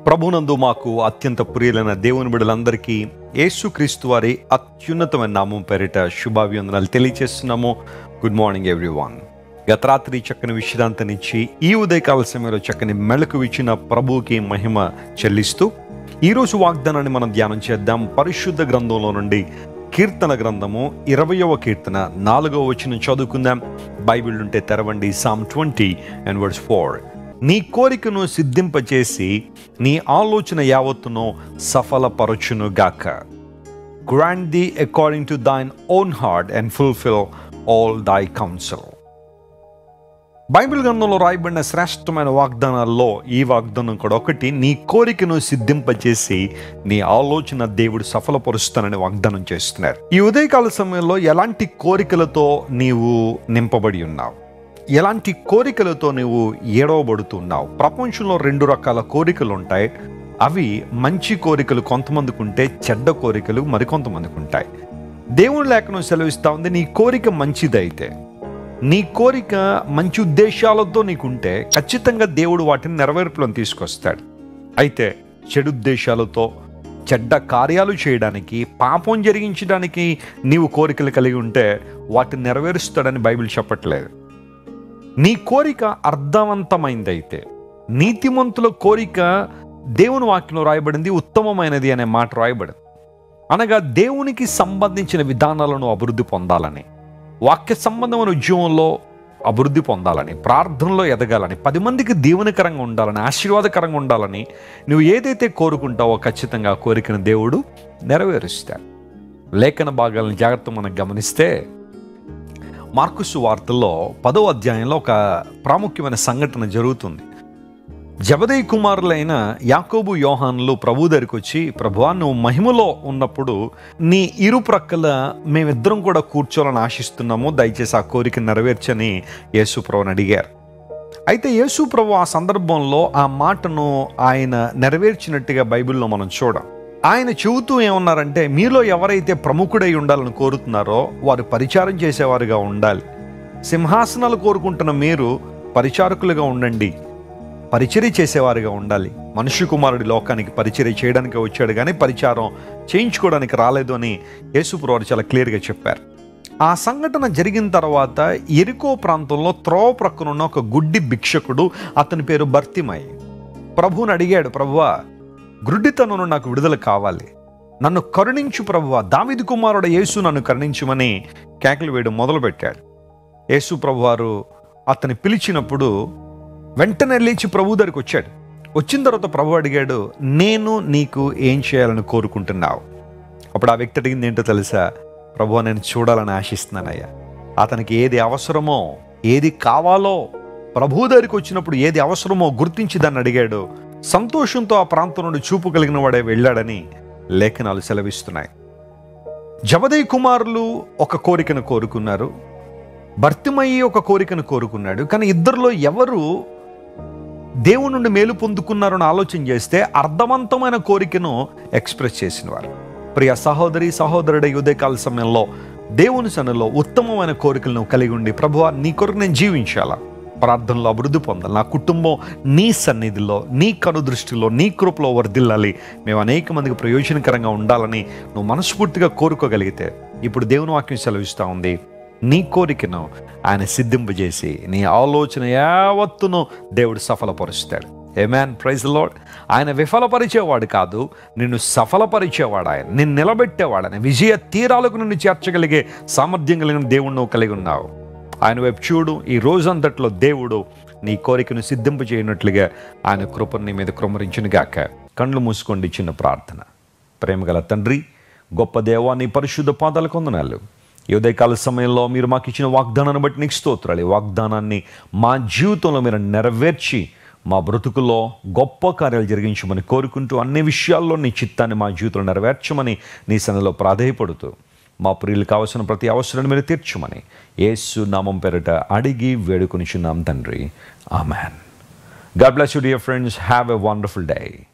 ప్రభునందు మాకు అత్యంత ప్రియులైన దేవుని బిడ్డలందరికీ యేసుక్రీస్తు వారి అత్యున్నతమైన నామం పేరిట శుభాభివందనాలు తెలియజేస్తున్నాము గుడ్ మార్నింగ్ ఎవ్రీవన్ గత రాత్రి చక్కని విశ్రాంతినిచ్చి ఈ ఉదయకాల సమయంలో చక్కని మెళకు ఇచ్చిన ప్రభువుకి మహిమ చెల్లిస్తూ ఈరోజు వాగ్దానాన్ని మనం ధ్యానం చేద్దాం పరిశుద్ధ గ్రంథంలో నుండి కీర్తన గ్రంథము ఇరవయవ కీర్తన నాలుగవ వచ్చిన చదువుకుందాం బైబిల్ ఉంటే తెరవండి psalm twenty and verse four నీ కోరికను సిద్ధింపచేసి నీ ఆలోచన యావత్తును సఫలపరచును గాక grant thee according to thine own heart and fulfil all thy counsel Bible గ్రంథంలో రాయబడిన శ్రేష్టమైన వాగ్దానాల్లో ఈ వాగ్దానం కూడా ఒకటి నీ కోరికను సిద్ధింపచేసి నీ ఆలోచన దేవుడు సఫలపరుస్తానని వాగ్దానం చేస్తున్నారు ఈ ఉదయకాల సమయంలో ఎలాంటి కోరికలతో నీవు నింపబడి ఉన్నావు ఎలాంటి కోరికలతో నువ్వు ఏడవబడుతున్నావు ప్రపంచంలో రెండు రకాల కోరికలు ఉంటాయి అవి మంచి కోరికలు కొంతమందికి ఉంటే చెడ్డ కోరికలు మరికొంతమందికి ఉంటాయి దేవుని లేఖనం సెలవిస్తా ఉంది నీ కోరిక మంచిదైతే నీ కోరిక మంచి ఉద్దేశాలతో నీకుంటే ఖచ్చితంగా దేవుడు వాటిని నెరవేర్పులను తీసుకొస్తాడు అయితే చెడు ఉద్దేశాలతో చెడ్డ కార్యాలు చేయడానికి పాపం జరిగించడానికి నీవు కోరికలు కలిగి ఉంటే వాటిని నెరవేరుస్తాడని బైబిల్ చెప్పట్లేదు నీ కోరిక అర్థవంతమైందైతే నీతిమంతుల కోరిక దేవుని వాక్యంలో రాయబడింది ఉత్తమమైనది అనే మాట రాయబడింది అనగా దేవునికి సంబంధించిన విధానాలను అభివృద్ధి పొందాలని వాక్య సంబంధమైన ఉద్యమంలో అభివృద్ధి పొందాలని ప్రార్థనలో ఎదగాలని పది మందికి దీవెనకరంగా ఉండాలని ఆశీర్వాదకరంగా ఉండాలని నువ్వు ఏదైతే కోరుకుంటావో ఖచ్చితంగా ఆ కోరికను దేవుడు నెరవేరుస్తాడు లేఖన భాగాలను జాగ్రత్త మనం గమనిస్తే మార్కుసు వార్తల్లో పదో అధ్యాయంలో ఒక ప్రాముఖ్యమైన సంఘటన జరుగుతుంది జబదయ్ కుమారులైన యాకోబు యోహాన్లు ప్రభు దగ్గరికి వచ్చి ప్రభువా నువ్వు మహిమలో ఉన్నప్పుడు నీ ఇరు ప్రక్కల మేమిద్దరం కూడా కూర్చోవాలని ఆశిస్తున్నాము దయచేసి ఆ కోరిక నెరవేర్చని యేసు ప్రభుని అడిగారు అయితే యేసు ప్రభు ఆ సందర్భంలో ఆ మాటను ఆయన నెరవేర్చినట్టుగా బైబిల్లో మనం చూడం ఆయన చెబుతూ ఏమన్నారంటే మీలో ఎవరైతే ప్రముఖుడై ఉండాలని కోరుతున్నారో వారు పరిచారం చేసేవారుగా ఉండాలి సింహాసనాలు కోరుకుంటున్న మీరు పరిచారకులుగా ఉండండి పరిచర్య చేసేవారుగా ఉండాలి మనుష్య కుమారుడి లోకానికి పరిచర్య చేయడానికి వచ్చాడు కానీ పరిచారం చేయించుకోవడానికి రాలేదు అని యేసుప్రవారు చాలా క్లియర్గా చెప్పారు ఆ సంఘటన జరిగిన తర్వాత ఎరికో ప్రాంతంలో త్రోవ ప్రక్కనున్న ఒక గుడ్డి భిక్షకుడు అతని పేరు భర్తిమై ప్రభువుని అడిగాడు ప్రభువా గుడ్డితనం నాకు విడుదల కావాలి నన్ను కరుణించు ప్రభువా దావిది కుమారుడు యేసు నన్ను కరుణించుమని కేకలు వేయడం మొదలుపెట్టాడు యేసు ప్రభువారు అతని పిలిచినప్పుడు వెంటనే లేచి ప్రభు దగ్గరికి వచ్చాడు వచ్చిన తర్వాత ప్రభు అడిగాడు నేను నీకు ఏం చేయాలని కోరుకుంటున్నావు అప్పుడు ఆ వ్యక్తి అడిగింది ఏంటో తెలుసా ప్రభు నేను చూడాలని ఆశిస్తున్నానయ్యా అతనికి ఏది అవసరమో ఏది కావాలో ప్రభు దగ్గరికి వచ్చినప్పుడు ఏది అవసరమో గుర్తించి దాన్ని అడిగాడు సంతోషంతో ఆ ప్రాంతం నుండి చూపు కలిగిన వాడే వెళ్ళాడని లేఖనాలు సెలవిస్తున్నాయి జబదయ్ కుమారులు ఒక కోరికను కోరుకున్నారు భర్తిమయ్యి ఒక కోరికను కోరుకున్నాడు కానీ ఇద్దరిలో ఎవరు దేవుని నుండి మేలు పొందుకున్నారని ఆలోచన చేస్తే అర్థవంతమైన కోరికను ఎక్స్ప్రెస్ చేసిన వారు ప్రియ సహోదరి సహోదరుడి ఉదయకాల సమయంలో దేవుని సన్నిలో ఉత్తమమైన కోరికలను కలిగి ఉండి ప్రభువా నీ కొరకు నేను జీవించాలా ప్రార్థనలో అభివృద్ధి పొందాలి నా కుటుంబం నీ సన్నిధిలో నీ కను దృష్టిలో నీ కృపలో వర్ధిల్లాలి మేము అనేక మందికి ప్రయోజనకరంగా ఉండాలని నువ్వు మనస్ఫూర్తిగా కోరుకోగలిగితే ఇప్పుడు దేవుని వాక్యం సెలవిస్తూ ఉంది నీ కోరికను ఆయన సిద్ధింపజేసి నీ ఆలోచన యావత్తును దేవుడు సఫలపరుస్తాడు మ్యాన్ ప్రైజ్ లాడ్ ఆయన విఫలపరిచేవాడు కాదు నిన్ను సఫలపరిచేవాడు ఆయన నిన్ను నిలబెట్టేవాడు ఆయన విజయ తీరాలకు నిన్ను చేర్చగలిగే సామర్థ్యం కలిగిన దేవుడు నువ్వు కలిగి ఉన్నావు ఆయన వైపు చూడు ఈ రోజంతట్లో దేవుడు నీ కోరికను సిద్ధింప చేయనట్లుగా ఆయన కృపను నీ మీద కృమరించును గాక కళ్ళు మూసుకోండి చిన్న ప్రార్థన ప్రేమగల తండ్రి గొప్ప దేవా నీ పరిశుద్ధ పాదాల కొందనాలు ఈ ఉదయకాల సమయంలో మీరు మాకు ఇచ్చిన వాగ్దానాన్ని బట్టి నీకు స్తోత్రాలు ఈ వాగ్దానాన్ని మా జీవితంలో మీరు నెరవేర్చి మా బ్రతుకులో గొప్ప కార్యాలు జరిగించమని కోరుకుంటూ అన్ని విషయాల్లో నీ చిత్తాన్ని మా జీవితంలో నెరవేర్చమని నీ సన్నిలో ప్రాధేయపడుతూ మా ప్రియులు కావలసిన ప్రతి అవసరాన్ని మీరు తీర్చమని యేసు నామం పేరిట అడిగి వేడుకొనిచున్నాం తండ్రి amen God bless you dear friends have a wonderful day